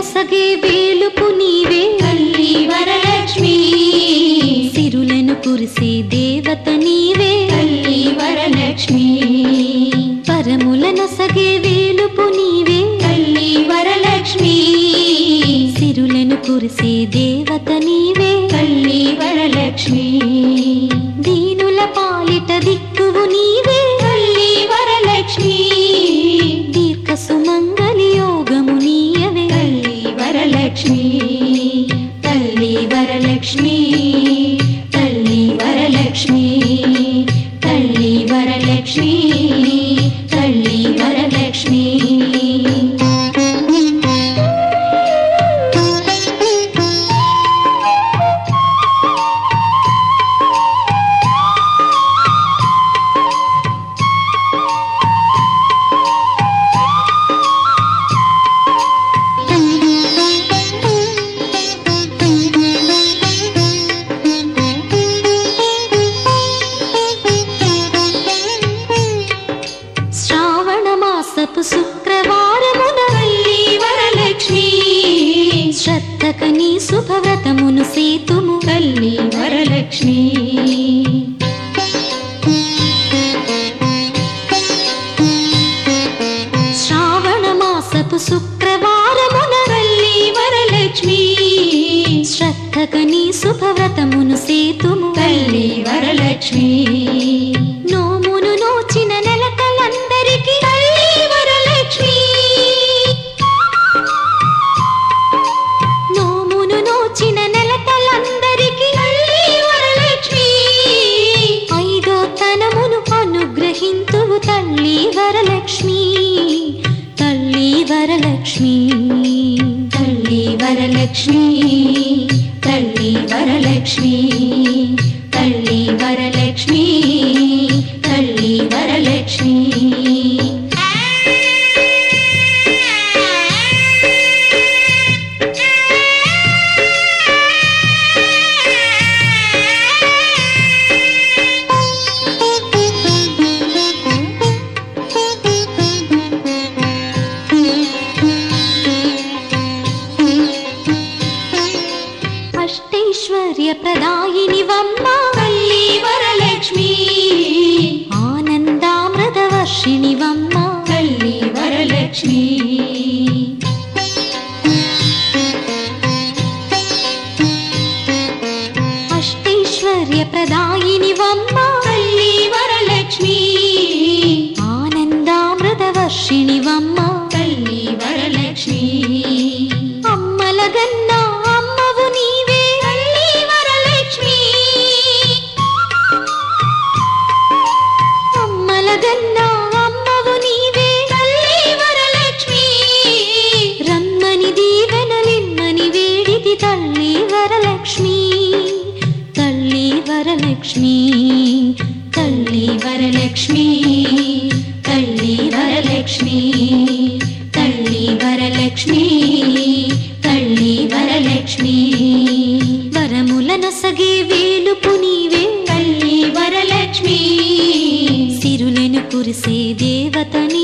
నొసగే వేలుపు నీవే తల్లి వరలక్ష్మి సిరులను కురిసే దేవత నీవే తల్లి వరలక్ష్మి పరముల నొసగే వేలుపు నీవే తల్లి వరలక్ష్మి సిరులను కురిసే దేవత నీవే తల్లి వరలక్ష్మి దీనుల పాలిట దిక్కువు నీవే తల్లి వరలక్ష్మి దీర్ఘ సుమంగళి యోగము నీయవే తల్లి వరలక్ష్మి తల్లి వరలక్ష్మి తల్లి వరలక్ష్మి తల్లి వరలక్ష్మి తల్లి వరలక్ష్మి శ్రావణ మాసపు శుక్రవారమున తల్లి వరలక్ష్మి శ్రద్ధక నీ శుభవ్రతమును సేతుము తల్లి వరలక్ష్మి శ్రావణ మాసపు శుక్రవారమున తల్లి వరలక్ష్మి శ్రద్ధక నీ శుభవ్రతమును సేతుము తల్లి వరలక్ష్మి నోమును నోచిన నెలకలందరికీ తల్లి వరలక్ష్మి నోమును నోచిన నెలకలందరికీ తల్లి వరలక్ష్మి ఐదో తనమును అనుగ్రహింతువు తల్లి వరలక్ష్మి తల్లి వరలక్ష్మి తల్లి వరలక్ష్మి తల్లి వరలక్ష్మి తల్లి వరలక్ష్మి తల్లి వరలక్ష్మి అష్టైశ్వర్య ప్రదాయిని వమ్మ తల్లి వరలక్ష్మి ఆనందామృత వర్షిణి వమ్మ తల్లి వరలక్ష్మి అష్టైశ్వర్య ప్రదాయిని వమ్మ తల్లి వరలక్ష్మి ఆనందామృత వర్షిణి వమ్మ తల్లి వరలక్ష్మి అమ్మల గన్నా అమ్మవు నీవే తల్లి వరలక్ష్మి అమ్మల గన్నా అమ్మవు నీవే తల్లి వరలక్ష్మి రమ్మని దీవెనలిమ్మని వేడిది తల్లి వరలక్ష్మి తల్లి వరలక్ష్మి తల్లి వరలక్ష్మి తల్లి వరలక్ష్మి తల్లి వరలక్ష్మి తల్లి వరలక్ష్మి వరముల నొసగే వేలుపు నీవే తల్లి వరలక్ష్మి సిరులను కురిసే దేవత